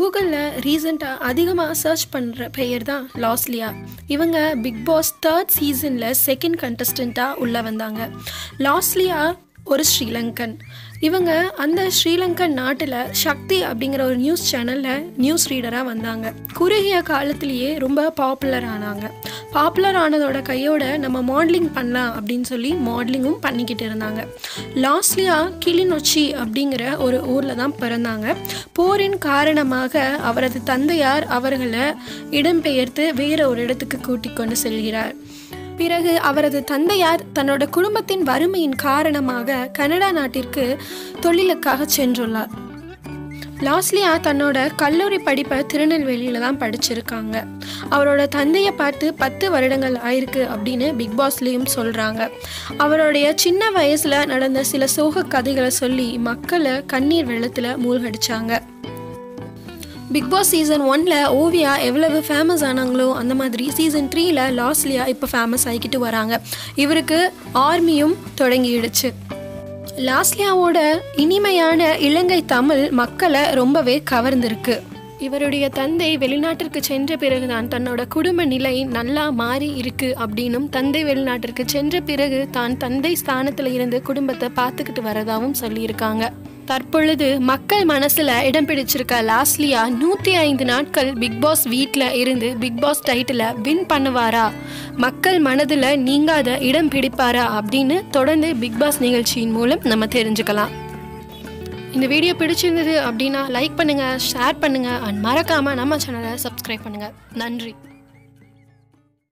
கூகுளில் ரீசெண்டாக அதிகமாக சர்ச் பண்ணுற பெயர் தான் லாஸ்லியா இவங்க பிக் பாஸ் தேர்ட் சீசனில் செகண்ட் கண்டஸ்டண்ட்டாக உள்ளே வந்தாங்க லாஸ்லியா ஒரு ஸ்ரீலங்கன் இவங்க அந்த ஸ்ரீலங்கன் நாட்டில் சக்தி அப்படிங்கிற ஒரு நியூஸ் சேனலில் நியூஸ் ரீடராக வந்தாங்க குறுகிய காலத்திலேயே ரொம்ப பாப்புலர் ஆனாங்க பாப்புலர் ஆனதோட கையோட நம்ம மாடலிங் பண்ணலாம் அப்படின்னு சொல்லி மாடலிங்கும் பண்ணிக்கிட்டு இருந்தாங்க லாஸ்ட்லியா கிளிநொச்சி அப்படிங்கிற ஒரு ஊரில் தான் பிறந்தாங்க போரின் காரணமாக அவரது தந்தையார் அவர்களை இடம்பெயர்த்து வேற ஒரு இடத்துக்கு கூட்டிக் கொண்டு செல்கிறார் பிறகு அவரது தந்தையார் தன்னோட குடும்பத்தின் வறுமையின் காரணமாக கனடா நாட்டிற்கு தொழிலுக்காக சென்றுள்ளார் லாஸ்லியா தன்னோட கல்லூரி படிப்பை திருநெல்வேலியில் தான் படிச்சிருக்காங்க அவரோட தந்தையை பார்த்து பத்து வருடங்கள் ஆயிருக்கு அப்படின்னு பிக் பாஸ்லேயும் சொல்கிறாங்க அவருடைய சின்ன வயசில் நடந்த சில சோக கதைகளை சொல்லி மக்களை கண்ணீர் வெள்ளத்தில் மூழ்கடிச்சாங்க பிக் பாஸ் சீசன் ஒன்ல ஓவியா எவ்வளவு ஃபேமஸ் ஆனாங்களோ அந்த மாதிரி சீசன் த்ரீல லாஸ்லியா இப்போ ஃபேமஸ் ஆகிக்கிட்டு வராங்க இவருக்கு ஆர்மியும் தொடங்கிடுச்சு லாஸ்லியாவோட இனிமையான இலங்கை தமிழ் மக்களை ரொம்பவே கவர்ந்திருக்கு இவருடைய தந்தை வெளிநாட்டிற்கு சென்ற பிறகுதான் தன்னோட குடும்ப நிலை நல்லா மாறி இருக்கு அப்படின்னும் தந்தை வெளிநாட்டிற்கு சென்ற பிறகு தான் தந்தை ஸ்தானத்தில் இருந்து குடும்பத்தை பார்த்துக்கிட்டு வரதாகவும் சொல்லியிருக்காங்க தற்பொழுது மக்கள் மனசுல இடம் பிடிச்சிருக்க லாஸ்லியா நூற்றி ஐந்து நாட்கள் பிக் பாஸ் வீட்டில் இருந்து பிக் பாஸ் டைட்டில் வின் பண்ணுவாரா மக்கள் மனதில் நீங்காத இடம் பிடிப்பாரா அப்படின்னு தொடர்ந்து பிக் பாஸ் நிகழ்ச்சியின் மூலம் நம்ம தெரிஞ்சுக்கலாம் இந்த வீடியோ பிடிச்சிருந்தது அப்படின்னா லைக் பண்ணுங்கள் ஷேர் பண்ணுங்கள் அண்ட் மறக்காமல் நம்ம சேனலை சப்ஸ்கிரைப் பண்ணுங்கள் நன்றி